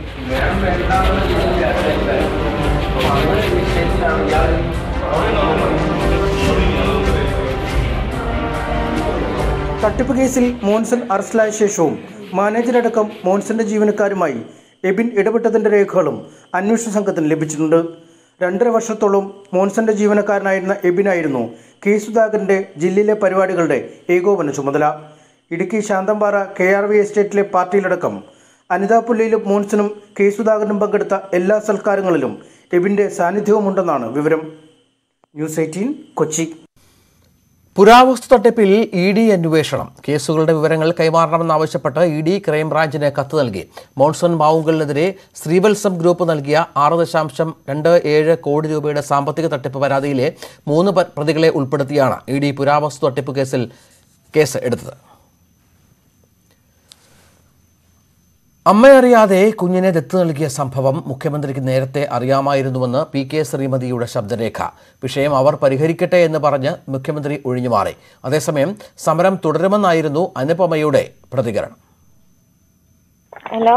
[SPEAKER 18] തട്ടിപ്പ് കേസിൽ മോൻസൺ അറസ്റ്റിലായ ശേഷവും മാനേജരടക്കം മോൻസന്റെ ജീവനക്കാരുമായി എബിൻ ഇടപെട്ടതിന്റെ രേഖകളും അന്വേഷണ സംഘത്തിന് ലഭിച്ചിട്ടുണ്ട് രണ്ടര വർഷത്തോളം മോൻസന്റെ ജീവനക്കാരനായിരുന്ന എബിനായിരുന്നു കെ സുധാകരന്റെ ജില്ലയിലെ പരിപാടികളുടെ ഏകോപന ചുമതല Idukki Santhampara K R V എസ്റ്റേറ്റിലെ പാർട്ടിയിലടക്കം അനിതാപുല്ലയിലും മോൻസനും കെ സുധാകരനും പങ്കെടുത്ത എല്ലാ സൽക്കാരങ്ങളിലും എബിന്റെ സാന്നിധ്യവുമുണ്ടെന്നാണ് വിവരം ന്യൂസ് എയ്റ്റീൻ കൊച്ചി
[SPEAKER 1] പുരാവസ്തു തട്ടിപ്പിൽ ഇ ഡി അന്വേഷണം കേസുകളുടെ വിവരങ്ങൾ കൈമാറണമെന്നാവശ്യപ്പെട്ട് ഇ ഡി ക്രൈംബ്രാഞ്ചിന് കത്ത് നൽകി മോൺസൺ മാവുങ്കലിനെതിരെ ശ്രീവത്സം ഗ്രൂപ്പ് നൽകിയ ആറ് ദശാംശം രണ്ട് ഏഴ് കോടി രൂപയുടെ സാമ്പത്തിക തട്ടിപ്പ് പരാതിയിലെ മൂന്ന് പ- പ്രതികളെ ഉൾപ്പെടുത്തിയാണ് ഇ ഡി പുരാവസ്തു തട്ടിപ്പ് കേസിൽ കേസ് എടുത്തത് അമ്മയറിയാതെ കുഞ്ഞിനെ ദത്ത് നൽകിയ സംഭവം മുഖ്യമന്ത്രിക്ക് നേരത്തെ അറിയാമായിരുന്നുവെന്ന് പി കെ ശ്രീമതിയുടെ ശബ്ദരേഖ വിഷയം അവർ പരിഹരിക്കട്ടെ എന്ന് പറഞ്ഞ് മുഖ്യമന്ത്രി ഒഴിഞ്ഞുമാറി അതേസമയം സമരം തുടരുമെന്നായിരുന്നു അനുപമയുടെ പ്രതികരണം
[SPEAKER 19] ഹലോ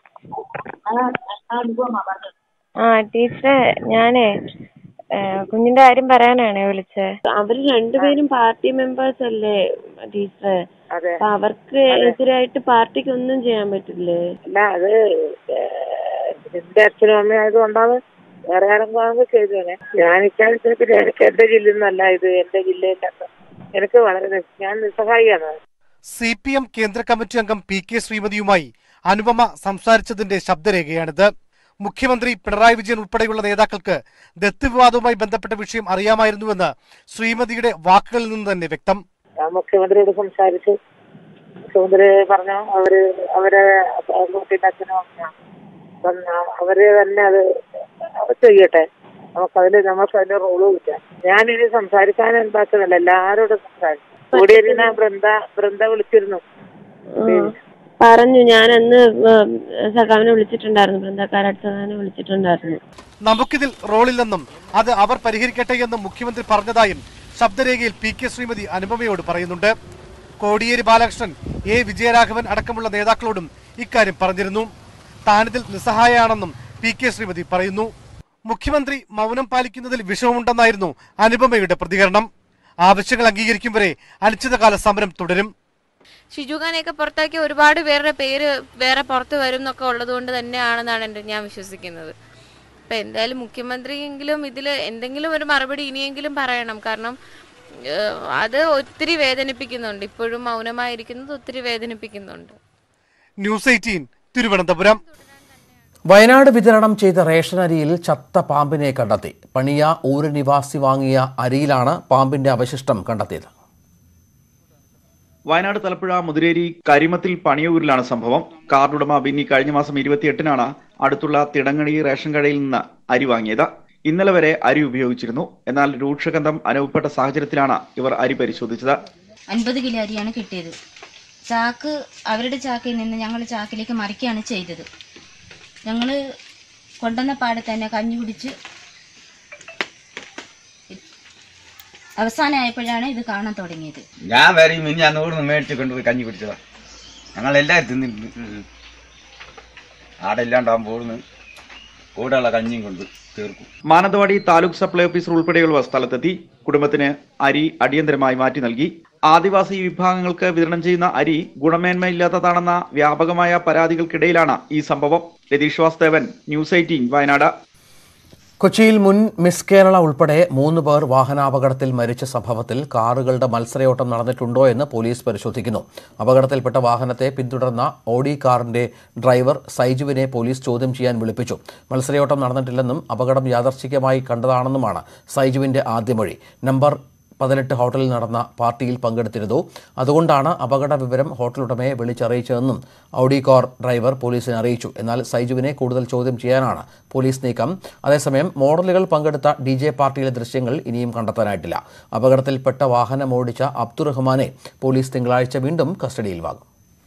[SPEAKER 19] ആ ടീച്ചറെ ഞാനേ ഏ, കുഞ്ഞിന്റെ കാര്യം പറയാനാണേ വിളിച്ചത് അവര് രണ്ടുപേരും പാർട്ടി മെമ്പേഴ്സ് അല്ലേ ടീച്ചറെ അപ്പൊ അവർക്ക് എതിരായിട്ട് പാർട്ടിക്ക് ഒന്നും ചെയ്യാൻ പറ്റില്ലേ
[SPEAKER 20] അല്ല അത് ഏഹ്, എന്റെ അച്ഛനും അമ്മയും ആയതുകൊണ്ടാണ് വേറെ ആരെങ്കിലും ആണെങ്കിൽ ചെയ്തേനെ ഞാൻ ഇക്കാര്യത്തിൽ പിന്നെ എനിക്ക് എന്റെ ജില്ലയിൽ നിന്നല്ല ഇത് എന്റെ ജില്ലയിലല്ല എനിക്ക് വളരെ നി- ഞാൻ നിസ്സഹായിയാണ്
[SPEAKER 5] സി പി എം കേന്ദ്ര കമ്മിറ്റി അംഗം പി കെ ശ്രീമതിയുമായി അനുപമ സംസാരിച്ചതിന്റെ ശബ്ദരേഖയാണിത് മുഖ്യമന്ത്രി പിണറായി വിജയൻ ഉൾപ്പെടെയുള്ള നേതാക്കൾക്ക് ദത്ത് വിവാദവുമായി ബന്ധപ്പെട്ട വിഷയം അറിയാമായിരുന്നുവെന്ന് ശ്രീമതിയുടെ വാക്കുകളിൽ നിന്ന് തന്നെ വ്യക്തം
[SPEAKER 20] ഞാൻ മുഖ്യമന്ത്രിയോട് സംസാരിച്ചു മുഖ്യമന്ത്രി പറഞ്ഞു അവര് അവരെ കുട്ടിയുടെ അച്ഛനും അമ്മയാണ് അപ്പം ആ- അവര് തന്നെ അത് അവർ ചെയ്യട്ടെ നമുക്കതില് നമുക്ക് അതിന്റെ റോള് കിട്ടാം ഞാനിനി സംസാരിക്കാൻ ഉണ്ടാക്കുന്നില്ല എല്ലാരോടും സംസാരിച്ചു കൂടിയിരുന്ന ബൃന്ദ ബൃന്ദ വിളിച്ചിരുന്നു
[SPEAKER 19] ആ. പറഞ്ഞു ഞാൻ അന്ന് ഉം, സഖാവിനെ വിളിച്ചിട്ടുണ്ടായിരുന്നു ബൃന്ദക്കാരട് സഖാവിനെ വിളിച്ചിട്ടുണ്ടായിരുന്നു
[SPEAKER 5] നമുക്കിതിൽ റോളില്ലെന്നും അത് അവർ പരിഹരിക്കട്ടെ എന്നും മുഖ്യമന്ത്രി പറഞ്ഞതായും ശബ്ദരേഖയിൽ പി കെ ശ്രീമതി അനുപമയോട് പറയുന്നുണ്ട് കോടിയേരി ബാലകൃഷ്ണൻ എ വിജയരാഘവൻ അടക്കമുള്ള നേതാക്കളോടും ഇക്കാര്യം പറഞ്ഞിരുന്നു താനിതിൽ നിസ്സഹായാണെന്നും പി കെ ശ്രീമതി പറയുന്നു മുഖ്യമന്ത്രി മൗനം പാലിക്കുന്നതിൽ വിഷമമുണ്ടെന്നായിരുന്നു അനുപമയുടെ പ്രതികരണം ആവശ്യങ്ങൾ അംഗീകരിക്കും വരെ അനിശ്ചിതകാല സമരം തുടരും
[SPEAKER 21] ഷിജു ഖാനെയൊക്കെ പുറത്താക്കി ഒരുപാട് പേരുടെ പേര് വേറെ പുറത്ത് വരും എന്നൊക്കെ ഉള്ളത് കൊണ്ട് തന്നെയാണെന്നാണ് എൻ്റെ ഞാൻ വിശ്വസിക്കുന്നത് അപ്പം എന്തായാലും മുഖ്യമന്ത്രിയെങ്കിലും ഇതിൽ എന്തെങ്കിലും ഒരു മറുപടി ഇനിയെങ്കിലും പറയണം കാരണം ഏഹ്, അത് ഒത്തിരി വേദനിപ്പിക്കുന്നുണ്ട് ഇപ്പോഴും മൗനമായിരിക്കുന്നത് ഒത്തിരി വേദനിപ്പിക്കുന്നുണ്ട്
[SPEAKER 5] ന്യൂസ് എയ്റ്റീൻ തിരുവനന്തപുരം
[SPEAKER 1] വയനാട് വിതരണം ചെയ്ത റേഷൻ അരിയിൽ ചത്ത പാമ്പിനെ കണ്ടെത്തി പണിയ ഊര് നിവാസി വാങ്ങിയ അരിയിലാണ് പാമ്പിന്റെ അവശിഷ്ടം കണ്ടെത്തിയത്
[SPEAKER 22] വയനാട് തലപ്പുഴ മുതിരേരി കരിമത്തിൽ പണിയൂരിലാണ് സംഭവം കാർഡുടമ ബിന്നി കഴിഞ്ഞ മാസം ഇരുപത്തിയെട്ടിനാണ് അടുത്തുള്ള തിടങ്ങണി റേഷൻ കടയിൽ നിന്ന് അരി വാങ്ങിയത് ഇന്നലെ വരെ അരി ഉപയോഗിച്ചിരുന്നു എന്നാൽ രൂക്ഷഗന്ധം അനുഭവപ്പെട്ട സാഹചര്യത്തിലാണ് ഇവർ അരി പരിശോധിച്ചത്
[SPEAKER 23] അൻപത് കിലോ അരിയാണ് കിട്ടിയത് ചാക്ക് അവരുടെ ചാക്കിൽ നിന്ന് ഞങ്ങൾ ചാക്കിലേക്ക് മറിക്കുകയാണ് ചെയ്തത് ഞങ്ങൾ കൊണ്ടുവന്ന പാടെ തന്നെ കഞ്ഞി കുടിച്ച് അവസാനമായപ്പോഴാണ് ഇത് കാണാൻ തുടങ്ങിയത്
[SPEAKER 24] ഞാൻ വരെ മിഞ്ഞാന്ന് ഇവിടുന്ന് മേടിച്ച് കൊണ്ടുപോയി കഞ്ഞി കുടിച്ചതാ ഞങ്ങൾ എല്ലാവരും തിന്നിട്ടുണ്ട് ആടെ ഇല്ലാണ്ടാകുമ്പോൾ ഇവിടുന്ന് കൂടെയുള്ള കഞ്ഞിയും കൊണ്ട് തീർക്കും
[SPEAKER 22] മാനന്തവാടി താലൂക്ക് സപ്ലൈ ഓഫീസർ ഉൾപ്പെടെയുള്ളവർ സ്ഥലത്തെത്തി കുടുംബത്തിന് അരി അടിയന്തരമായി മാറ്റി നൽകി ആദിവാസി വിഭാഗങ്ങൾക്ക് വിതരണം ചെയ്യുന്ന അരി ഗുണമേന്മയില്ലാത്തതാണെന്ന വ്യാപകമായ പരാതികൾക്കിടയിലാണ് ഈ സംഭവം രതീഷ് വാസ്തവൻ ന്യൂസ് എയ്റ്റീൻ വയനാട്
[SPEAKER 1] കൊച്ചിയിൽ മുൻ മിസ് കേരള ഉൾപ്പെടെ മൂന്ന് പേർ വാഹനാപകടത്തിൽ മരിച്ച സംഭവത്തിൽ കാറുകളുടെ മത്സരയോട്ടം നടന്നിട്ടുണ്ടോ എന്ന് പോലീസ് പരിശോധിക്കുന്നു അപകടത്തിൽപ്പെട്ട വാഹനത്തെ പിന്തുടർന്ന ഓഡി കാറിന്റെ ഡ്രൈവർ സൈജുവിനെ പോലീസ് ചോദ്യം ചെയ്യാൻ വിളിപ്പിച്ചു മത്സരയോട്ടം നടന്നിട്ടില്ലെന്നും അപകടം യാദർച്ഛികമായി കണ്ടതാണെന്നുമാണ് സൈജുവിന്റെ ആദ്യമൊഴി നമ്പർ പതിനെട്ട് ഹോട്ടലിൽ നടന്ന പാർട്ടിയിൽ പങ്കെടുത്തിരുന്നു അതുകൊണ്ടാണ് അപകട വിവരം ഹോട്ടൽ ഉടമയെ വിളിച്ചറിയിച്ചതെന്നും ഔഡി കോർ ഡ്രൈവർ പോലീസിനെ അറിയിച്ചു എന്നാൽ സൈജുവിനെ കൂടുതൽ ചോദ്യം ചെയ്യാനാണ് പോലീസ് നീക്കം അതേസമയം മോഡലുകൾ പങ്കെടുത്ത ഡി ജെ പാർട്ടിയിലെ ദൃശ്യങ്ങൾ ഇനിയും കണ്ടെത്താനായിട്ടില്ല അപകടത്തിൽപ്പെട്ട വാഹനമോടിച്ച അബ്ദുറഹ്മാനെ പോലീസ് തിങ്കളാഴ്ച വീണ്ടും കസ്റ്റഡിയിൽ വാങ്ങും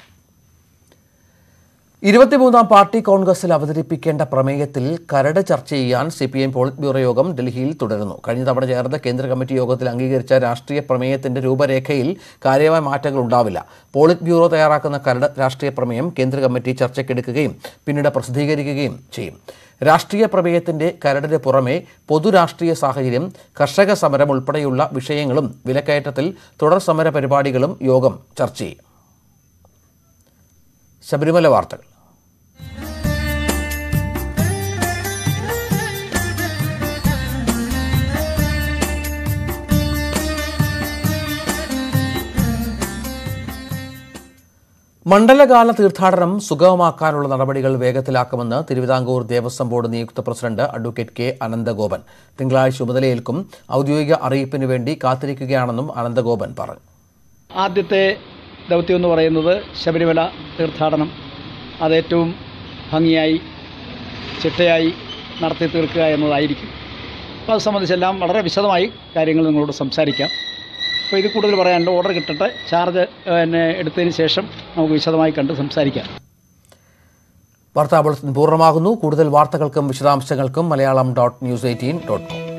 [SPEAKER 1] ഇരുപത്തിമൂന്നാം പാർട്ടി കോൺഗ്രസിൽ അവതരിപ്പിക്കേണ്ട പ്രമേയത്തിൽ കരട് ചർച്ച ചെയ്യാൻ C P M polit bureau യോഗം ഡൽഹിയിൽ തുടരുന്നു കഴിഞ്ഞ തവണ ചേർന്ന കേന്ദ്ര കമ്മിറ്റി യോഗത്തിൽ അംഗീകരിച്ച രാഷ്ട്രീയ പ്രമേയത്തിന്റെ രൂപരേഖയിൽ കാര്യമായ മാറ്റങ്ങൾ ഉണ്ടാവില്ല പോളിറ്റ് ബ്യൂറോ തയ്യാറാക്കുന്ന കരട് രാഷ്ട്രീയ പ്രമേയം കേന്ദ്ര കമ്മിറ്റി ചർച്ചയ്ക്കെടുക്കുകയും പിന്നീട് പ്രസിദ്ധീകരിക്കുകയും ചെയ്യും രാഷ്ട്രീയ പ്രമേയത്തിന്റെ കരടിന് പുറമെ പൊതുരാഷ്ട്രീയ സാഹചര്യം കർഷക സമരം ഉൾപ്പെടെയുള്ള വിഷയങ്ങളും വിലക്കയറ്റത്തിൽ തുടർ സമര പരിപാടികളും യോഗം ചർച്ച ചെയ്യും ശബരിമല വാർത്തകൾ മണ്ഡലകാല തീർത്ഥാടനം സുഗമമാക്കാനുള്ള നടപടികൾ വേഗത്തിലാക്കുമെന്ന് തിരുവിതാംകൂർ ദേവസ്വം ബോർഡ് നിയുക്ത പ്രസിഡന്റ് അഡ്വക്കേറ്റ് കെ അനന്തഗോപൻ തിങ്കളാഴ്ച ചുമതലയേൽക്കും ഔദ്യോഗിക അറിയിപ്പിനു വേണ്ടി കാത്തിരിക്കുകയാണെന്നും അനന്തഗോപൻ പറഞ്ഞു
[SPEAKER 25] ആദ്യത്തെ ദൗത്യം എന്ന് പറയുന്നത് ശബരിമല തീർത്ഥാടനം അത് ഏറ്റവും ഭംഗിയായി ചിട്ടയായി നടത്തി തീർക്കുക എന്നതായിരിക്കും അപ്പോൾ അത് സംബന്ധിച്ചെല്ലാം വളരെ വിശദമായി കാര്യങ്ങൾ നിങ്ങളോട് സംസാരിക്കാം അപ്പോൾ ഇത് കൂടുതൽ പറയാനുണ്ട് ഓർഡർ കിട്ടട്ടെ ചാർജ് പിന്നെ എടുത്തതിന് ശേഷം നമുക്ക് വിശദമായി കണ്ട് സംസാരിക്കാം
[SPEAKER 1] വാർത്താ ബുള്ളറ്റിൻ പൂർണ്ണമാകുന്നു കൂടുതൽ വാർത്തകൾക്കും വിശദാംശങ്ങൾക്കും Malayalam dot news eighteen dot com